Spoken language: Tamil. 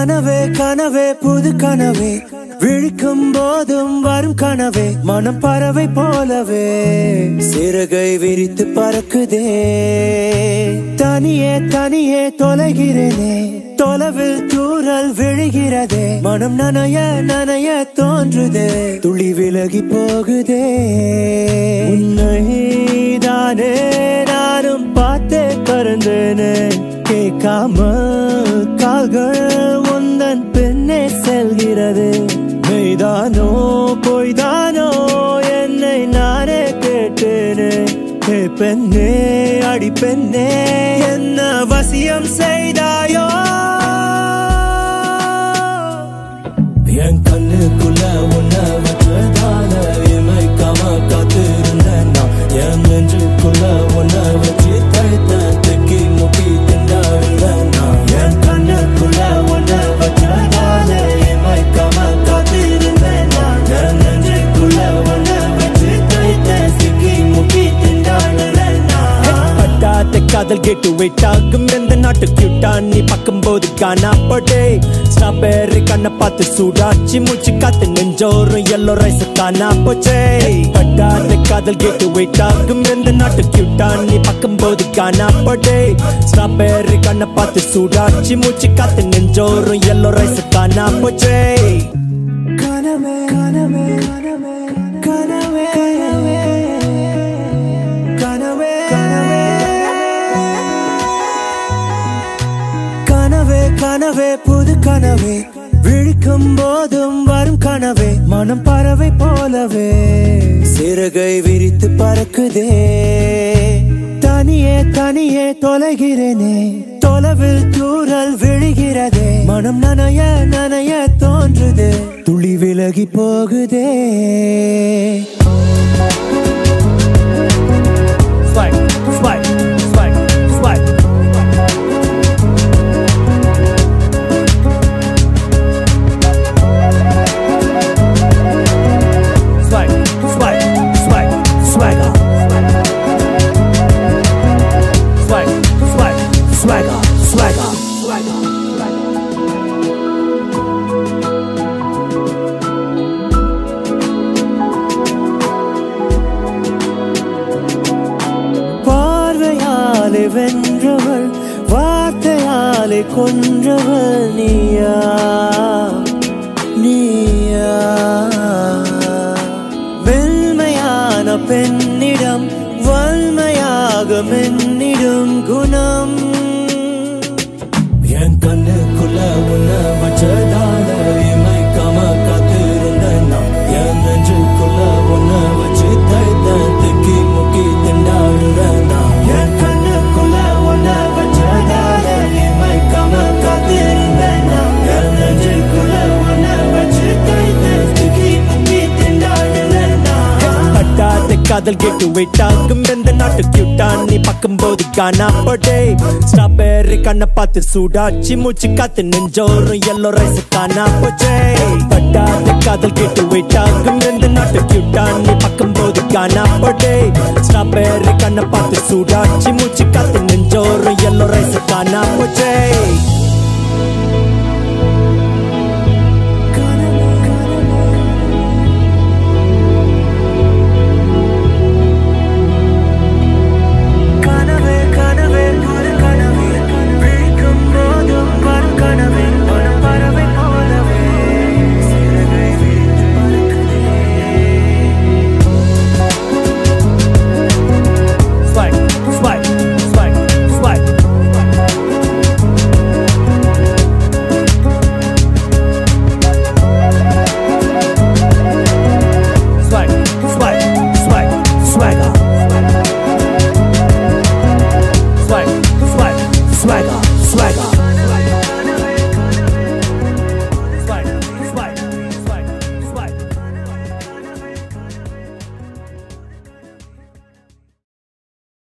கனவே கனவே புது கனவே விழிக்கும் போதும் வரும் கனவே மனம் பறவை போலவே சிறகை விரித்து பறக்குதே தனியே தனியே தொலைகிறேனே தொலைவில் தூரல் விழுகிறதே மனம் நனைய நனைய தோன்றுதே துளி விலகி போகுதே உன்னை தானே நானும் பார்த்தே கறந்தேனே கேட்காம கால்கள் உந்தன் பின்னே செல்கிறது மெய்தானோ பொய்தானோ என்னை நானே கேட்டேனே ஹே பெண்ணே அடி பெண்ணே என்ன வசியம் செய்தாயோ என் கண்ணுக்குள்ள உன்னை வச்சதால இமைக்காம காத்திருந்தேன் நான் என் நெஞ்சுக்குள்ள உன்னை வச்சு தழுத்த திக்கி முக்கி திண்டாடுறேன் நான் என் கண்ணுக்குள்ள உன்னை வச்சதால இமைக்காம காத்திருந்தேன் நான் என் நெஞ்சுக்குள்ள உன்னை வச்சு தழுத்த சிக்கி முக்கி திண்டாடுறேன் நான் பட்டாத காதல் கேட்டு வெயிட் ஆகும் எந்த நாட்டு கியூட்டா நீ பார்க்கும்போது காணாப்படே ஸ்ட்ராபெர்ரி கண்ணை பார்த்து சூடாச்சி மூச்சு காத்து நெஞ்சோறும் எல்லோ ரைஸ் காணா போச்சே பட்டாத காதல் கேட்டு வெயிட் ஆகும் எந்த நாட்டு கியூட்டா நீ பார்க்கும்போது காணாப்படே ஸ்ட்ராபெர்ரி கண்ணை பார்த்து சூடாச்சி மூச்சு காத்து நெஞ்சோறும் எல்லோ ரைஸ் காணா போச்சே கனவே கனவே கனவே கனவே கனவே கனவே கனவே புது கனவே விழிக்கும் போதும் வரும் கனவே மனம் பறவை போலவே சிறகை விரித்து பறக்குதே தனியே தனியே தொலைகிறேனே தொலைவில் தூரல் விழுகிறதே மனம் நனைய நனைய தோன்றுதே துளி விலகி போகுதே Swag, swag, swag, swag. Swag, swag, swag, swagger. Swag, swag, swagger, swagger, swagger. பார்வையாலே வென்றவள் வார்த்தையாலே கொன்றவள் நீயா நீயா மென்மையான பெண்ணிடம் வன்மையாக மென்னிடும் குணம் என் கண்ணுக்குள்ள உன்னை வச்சதால இமைக்காம காத்திருந்தேன் நான் என் நெஞ்சுக்குள்ள உன்னை வச்சு தைத்த திக்கி முக்கி திண்டாடுறேன் நான் என் கண்ணுக்குள்ள உன்னை வச்சதால இமைக்காம காத்திருந்தேன் நான் என் நெஞ்சுக்குள்ள உன்னை வச்சு தைத்த திக்கி முக்கி திண்டாடுறேன் நான் பட்டாத காதல் கேட்டு வெயிட் ஆகும் எந்த நாட்டு கியூட்டா நீ பார்க்கும்போது காணாப்படே ஸ்ட்ராபெர்ரி கண்ணை பார்த்து சூடாச்சி மூச்சு காத்து நெஞ்சோறும் எல்லோ ரைஸ் காணா போச்சே பட்டாத காதல் கேட்டு வெயிட் ஆகும் எந்த நாட்டு கியூட்டா நீ பார்க்கும்போது காணாப்படே ஸ்ட்ராபெர்ரி கண்ணை பார்த்து சூடாச்சி மூச்சு காத்து நெஞ்சோறும் எல்லோ ரைஸ் காணா போச்சே